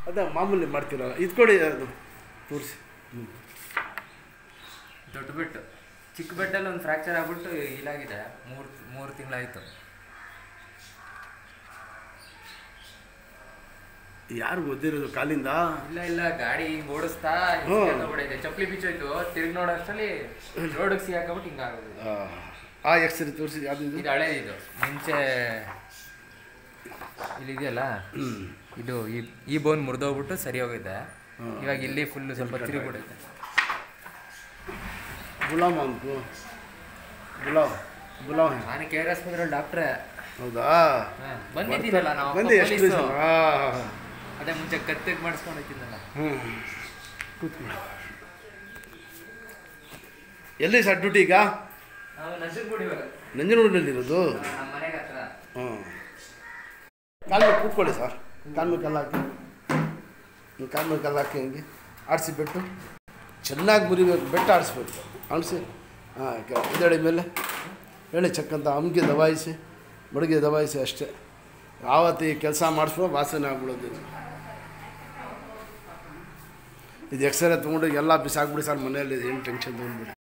ಅದೇ ಮಾಮೂಲಿ ಮಾಡ್ತೀರಲ್ಲ ಇದು ಕೊಡಿ ಅದು ತೋರಿಸಿ ದೊಡ್ಡ ಬೆಟ್ಟು ಚಿಕ್ಕ ಬೆಟ್ಟಲ್ಲಿ ಒಂದು ಫ್ರ್ಯಾಕ್ಚರ್ ಆಗ್ಬಿಟ್ಟು ಇಲಾಗಿದೆ ಮೂರು ಮೂರು ತಿಂಗಳಾಯಿತು ಯಾರು ಗೊತ್ತಿರೋದು ಕಾಲಿಂದ ಇಲ್ಲ ಇಲ್ಲ ಗಾಡಿ ಹಿಂಗ್ ಓಡಿಸ್ತಾ ಹ್ಞೂ. ಇದೆ ಚಪ್ಪಲಿ ಬಿಚ್ಚೋಯ್ತು ತಿರ್ಗಿ ನೋಡೋಷ್ಟರಲ್ಲಿ ರೋಡಿಗೆ ಸಿಗಾಕಬಿಟ್ಟು ಹಿಂಗಾಗೋದು ಆ, ಆ ಎಕ್ಸ್ರೇ ತೋರಿಸಿ ಅದು ಇದು ಇದು ಹಳೇದಿದು ಮುಂಚೆ ಇಲ್ಲಿದೆಯಲ್ಲ ಇದು ಈ ಈ ಬೋನ್ ಮುರಿದೋಗ್ಬಿಟ್ಟು ಸರಿ ಹೋಗಿದೆ ಇವಾಗ ಇಲ್ಲಿ ಫುಲ್ ಸ್ವಲ್ಪ ತಿರುಗ್ಬಿಡುತ್ತೆ ಗುಲಾಮ್ ಅಂತು ಗುಲಾಮ್ ಗುಲಾಮ್ ನಾನು ಕೆ ಆರ್ ಆಸ್ಪತ್ರೆ ಡಾಕ್ಟ್ರೆ ಹೌದಾ ಬಂದಿದ್ದೀನಲ್ಲ ನಾವು ಅಪ್ಪ ಬಂದು ಎಷ್ಟು police. ದಿವಸ ಹಾಂ ಅದೇ ಮುಂಚೆ ಕತ್ತಿಗೆ ಮಾಡಿಸ್ಕೊಂಡು ಹೋಗ್ತಿದ್ದಲ್ಲ ಹ್ಞೂ ಕೂತ್ಕೊಳ್ಳಿ ಎಲ್ಲಿ ಸರ್ ಡ್ಯೂಟಿ ಈಗ ನಾವು ನಜರ್ಗುಡಿ ಇವಾಗ ನಂಜನಗೂಡಿನಲ್ಲಿರೋದು ನಮ್ಮ ಮನೆಗೆ ಹತ್ರ ಹ್ಞೂ ಕಾಲ್ ಮೇಲೆ ಕೂತ್ಕೊಳ್ಳಿ ಸರ್ ಕಾಲ್ ಮೇಲೆ ಕಲ್ಲು ಹಾಕಿ ಹಿಂಗೆ ಕಾಲ್ ಮೇಲೆ ಕಲ್ಲು ಹಾಕಿ ಹಿಂಗೆ ಆಡಿಸಿ ಬೆಟ್ಟು ಚೆನ್ನಾಗಿ ಮುರಿಬೇಕು ಬೆಟ್ಟ ಆಡಿಸ್ಬೇಕು ಆಡಿಸಿ ಹಾಂ ಇದಡಿ ಮೇಲೆ ಹೇಳಿ ಚಕ್ಕಂತ ಅಮ್ಗೆ ದಬಾಯಿಸಿ ಬಡಿಗೆ ದಬಾಯಿಸಿ ಅಷ್ಟೇ ಯಾವತ್ತು ಈ ಕೆಲಸ ಮಾಡಿಸ್ಬೋದು ವಾಸನೆ ಆಗ್ಬಿಡೋದು ಇದು. ಇದು ಎಕ್ಸ್ರೇ ತೊಗೊಂಡು ಎಲ್ಲ ಬಿಸಾಕ್ಬಿಡಿ ಸರ್ ಮನೆಯಲ್ಲಿ ಏನು ಟೆನ್ಷನ್ ತೊಗೊಂಡ್ಬಿಡಿ